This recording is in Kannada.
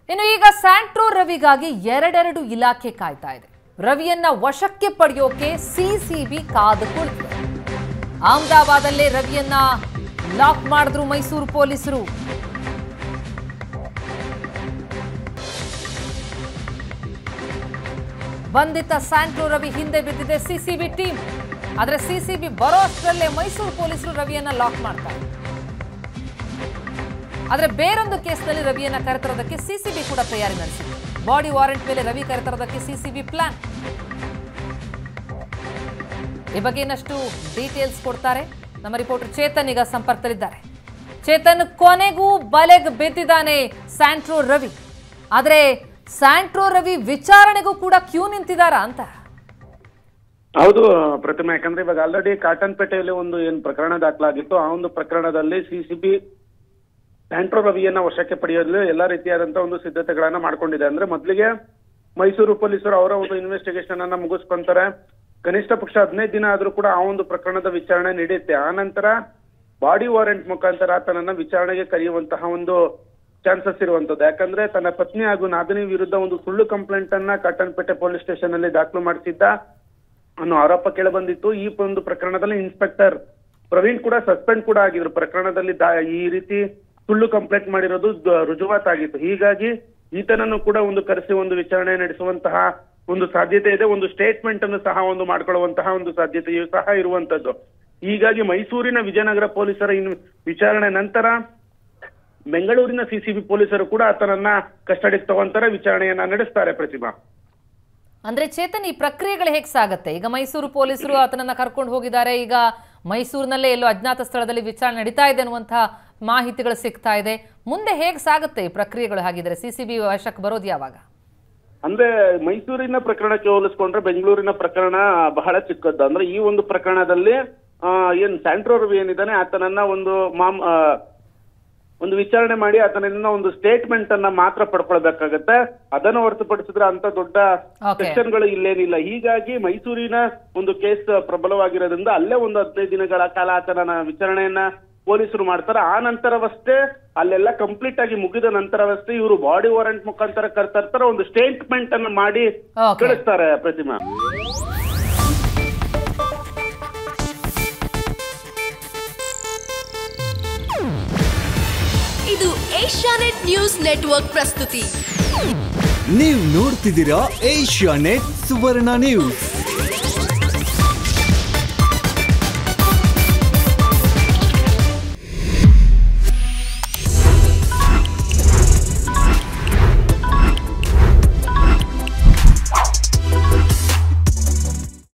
ಇನ್ನು ಈಗ ಸ್ಯಾಂಟ್ರೋ ರವಿಗಾಗಿ ಎರಡೆರಡು ಇಲಾಖೆ ಕಾಯ್ತಾ ಇದೆ ರವಿಯನ್ನ ವಶಕ್ಕೆ ಪಡೆಯೋಕೆ ಸಿಸಿಬಿ ಕಾದು ಕುಳಿತಿದೆ ಅಹಮದಾಬಾದಲ್ಲೇ ರವಿಯನ್ನ ಲಾಕ್ ಮಾಡಿದ್ರು ಮೈಸೂರು ಪೊಲೀಸರು ಬಂಧಿತ ಸ್ಯಾಂಟ್ರೋ ರವಿ ಹಿಂದೆ ಬಿದ್ದಿದೆ ಸಿಸಿಬಿ ಟೀಮ್ ಆದ್ರೆ ಸಿಸಿಬಿ ಬರೋ ಅಷ್ಟರಲ್ಲೇ ಮೈಸೂರು ಪೊಲೀಸರು ರವಿಯನ್ನ ಲಾಕ್ ಮಾಡ್ತಾರೆ ಆದ್ರೆ ಬೇರೊಂದು ಕೇಸ್ನಲ್ಲಿ ರವಿಯನ್ನ ಕರೆತರೋದಕ್ಕೆ ಸಿಸಿಬಿ ಕೂಡ ತಯಾರಿ ನಡೆಸಿದೆ ಬಾಡಿ ವಾರೆಂಟ್ ಮೇಲೆ ರವಿ ಕರೆತರೋದಕ್ಕೆ ಸಿಸಿಬಿ ಪ್ಲಾನ್ ಈ ಬಗ್ಗೆ ಇನ್ನಷ್ಟು ಡೀಟೇಲ್ಸ್ ಕೊಡ್ತಾರೆ ನಮ್ಮ ರಿಪೋರ್ಟರ್ ಚೇತನ್ ಈಗ ಸಂಪರ್ಕದಲ್ಲಿದ್ದಾರೆ ಚೇತನ್ ಕೊನೆಗೂ ಬಲೆಗೆ ಬಿದ್ದಿದ್ದಾನೆ ಸ್ಯಾಂಟ್ರೋ ರವಿ ಆದ್ರೆ ಸ್ಯಾಂಟ್ರೋ ರವಿ ವಿಚಾರಣೆಗೂ ಕೂಡ ಕ್ಯೂ ನಿಂತಿದಾರಾ ಅಂತ ಹೌದು ಪ್ರತಿಮಾ ಯಾಕಂದ್ರೆ ಇವಾಗ ಆಲ್ರೆಡಿ ಕಾಟನ್ಪೇಟೆಯಲ್ಲಿ ಒಂದು ಏನ್ ಪ್ರಕರಣ ದಾಖಲಾಗಿತ್ತು ಆ ಒಂದು ಪ್ರಕರಣದಲ್ಲಿ ಸಿಸಿಬಿ ಸ್ಯಾಂಟ್ರೋ ರವಿಯನ್ನ ವಶಕ್ಕೆ ಪಡೆಯಲು ಎಲ್ಲಾ ರೀತಿಯಾದಂತ ಒಂದು ಸಿದ್ಧತೆಗಳನ್ನ ಮಾಡ್ಕೊಂಡಿದೆ ಅಂದ್ರೆ ಮೊದಲಿಗೆ ಮೈಸೂರು ಪೊಲೀಸರು ಅವರ ಒಂದು ಇನ್ವೆಸ್ಟಿಗೇಷನ್ ಅನ್ನ ಮುಗಿಸ್ಕೊಂತಾರೆ ಕನಿಷ್ಠ ಪಕ್ಷ ಹದಿನೈದು ದಿನ ಆದ್ರೂ ಕೂಡ ಆ ಒಂದು ಪ್ರಕರಣದ ವಿಚಾರಣೆ ನಡೆಯುತ್ತೆ ಆ ನಂತರ ಬಾಡಿ ವಾರೆಂಟ್ ಮುಖಾಂತರ ಆತನನ್ನ ವಿಚಾರಣೆಗೆ ಕರೆಯುವಂತಹ ಒಂದು ಚಾನ್ಸಸ್ ಇರುವಂತದ್ದು ಯಾಕಂದ್ರೆ ತನ್ನ ಪತ್ನಿ ಹಾಗೂ ನಾದಿನಿ ವಿರುದ್ಧ ಒಂದು ಸುಳ್ಳು ಕಂಪ್ಲೇಂಟ್ ಅನ್ನ ಕಾಟನ್ಪೇಟೆ ಪೊಲೀಸ್ ಸ್ಟೇಷನ್ ಅಲ್ಲಿ ದಾಖಲು ಮಾಡಿಸಿದ್ದ ಅನ್ನೋ ಆರೋಪ ಕೇಳಬಂದಿತ್ತು ಈ ಒಂದು ಪ್ರಕರಣದಲ್ಲಿ ಇನ್ಸ್ಪೆಕ್ಟರ್ ಪ್ರವೀಣ್ ಕೂಡ ಸಸ್ಪೆಂಡ್ ಕೂಡ ಆಗಿದ್ರು ಪ್ರಕರಣದಲ್ಲಿ ದಾ- ಈ ರೀತಿ ಸುಳ್ಳು ಕಂಪ್ಲೇಂಟ್ ಮಾಡಿರೋದು ದ- ರುಜುವಾತಾಗಿತ್ತು ಹೀಗಾಗಿ ಈತನನ್ನು ಕೂಡ ಒಂದು ಕರೆಸಿ ಒಂದು ವಿಚಾರಣೆ ನಡೆಸುವಂತಹ ಒಂದು ಸಾಧ್ಯತೆ ಇದೆ ಒಂದು ಸ್ಟೇಟ್ಮೆಂಟ್ ಅನ್ನು ಸಹ ಒಂದು ಮಾಡ್ಕೊಳ್ಳುವಂತಹ ಒಂದು ಸಾಧ್ಯತೆಯು ಸಹ ಇರುವಂತದ್ದು ಹೀಗಾಗಿ ಮೈಸೂರಿನ ವಿಜಯನಗರ ಪೊಲೀಸರ ಇನ್ ವಿಚಾರಣೆ ನಂತರ ಬೆಂಗಳೂರಿನ ಸಿಸಿಬಿ ಪೊಲೀಸರು ಕೂಡ ಆತನನ್ನ ಕಸ್ಟಡಿಗೆ ತಗೊಂತಾರೆ ವಿಚಾರಣೆಯನ್ನ ನಡೆಸ್ತಾರೆ ಪ್ರತಿಭಾ ಅಂದ್ರೆ ಚೇತನ್ ಈ ಪ್ರಕ್ರಿಯೆಗಳು ಹೇಗೆ ಸಾಗತ್ತೆ ಈಗ ಮೈಸೂರು ಪೊಲೀಸರು ಆತನನ್ನ ಕರ್ಕೊಂಡು ಹೋಗಿದ್ದಾರೆ ಈಗ ಮೈಸೂರಿನಲ್ಲೇ ಎಲ್ಲೋ ಅಜ್ಞಾತ ಸ್ಥಳದಲ್ಲಿ ವಿಚಾರಣೆ ನಡೀತಾ ಇದೆ ಅನ್ನುವಂತಹ ಮಾಹಿತಿಗಳು ಸಿಗ್ತಾ ಇದೆ ಮುಂದೆ ಹೇಗೆ ಸಾಗುತ್ತೆ ಈ ಪ್ರಕ್ರಿಯೆಗಳು ಹಾಗಿದ್ರೆ ಸಿಸಿಬಿ ವಶಕ್ಕೆ ಬರೋದು ಯಾವಾಗ ಅಂದ್ರೆ ಮೈಸೂರಿನ ಪ್ರಕರಣಕ್ಕೆ ಹೋಲಿಸ್ಕೊಂಡ್ರೆ ಬೆಂಗಳೂರಿನ ಪ್ರಕರಣ ಬಹಳ ಚಿಕ್ಕದ್ದು ಅಂದ್ರೆ ಈ ಒಂದು ಪ್ರಕರಣದಲ್ಲಿ ಆ, ಏನ್ ಸ್ಯಾಂಟ್ರೋ ರವಿ ಏನಿದ್ದಾನೆ ಆತನನ್ನ ಒಂದು ಮಾಮ್ ಆ, ಒಂದು ವಿಚಾರಣೆ ಮಾಡಿ ಆತನಿಂದ ಒಂದು ಸ್ಟೇಟ್ಮೆಂಟ್ ಅನ್ನ ಮಾತ್ರ ಪಡ್ಕೊಳ್ಬೇಕಾಗತ್ತೆ ಅದನ್ನು ಹೊರತುಪಡಿಸಿದ್ರೆ ಅಂತ ದೊಡ್ಡ Okay. ಸೆಕ್ಷನ್ಗಳು ಇಲ್ಲೇನಿಲ್ಲ ಹೀಗಾಗಿ ಮೈಸೂರಿನ ಒಂದು ಕೇಸ್ ಪ್ರಬಲವಾಗಿರೋದ್ರಿಂದ ಅಲ್ಲೇ ಒಂದು ಹದಿನೈದು ದಿನಗಳ ಕಾಲ ಆತನ ವಿಚಾರಣೆಯನ್ನ ಪೊಲೀಸರು ಮಾಡ್ತಾರೆ ಆ ನಂತರವಷ್ಟೇ ಅಲ್ಲೆಲ್ಲ ಕಂಪ್ಲೀಟ್ ಆಗಿ ಮುಗಿದ ನಂತರವಷ್ಟೇ ಇವರು ಬಾಡಿ ವಾರೆಂಟ್ ಮುಖಾಂತರ ಕರ್ತರ್ತಾರೆ ಒಂದು ಸ್ಟೇಟ್ಮೆಂಟ್ ಅನ್ನ ಮಾಡಿ Okay. ಕಳಿಸ್ತಾರೆ ಪ್ರತಿಮಾ ಇದು ಏಷ್ಯಾನೆಟ್ ನ್ಯೂಸ್ ನೆಟ್ವರ್ಕ್ ಪ್ರಸ್ತುತಿ ನೀವು ನೋಡ್ತಿದ್ದೀರಾ ಏಷ್ಯಾ ನೆಟ್ ಸುವರ್ಣ ನ್ಯೂಸ್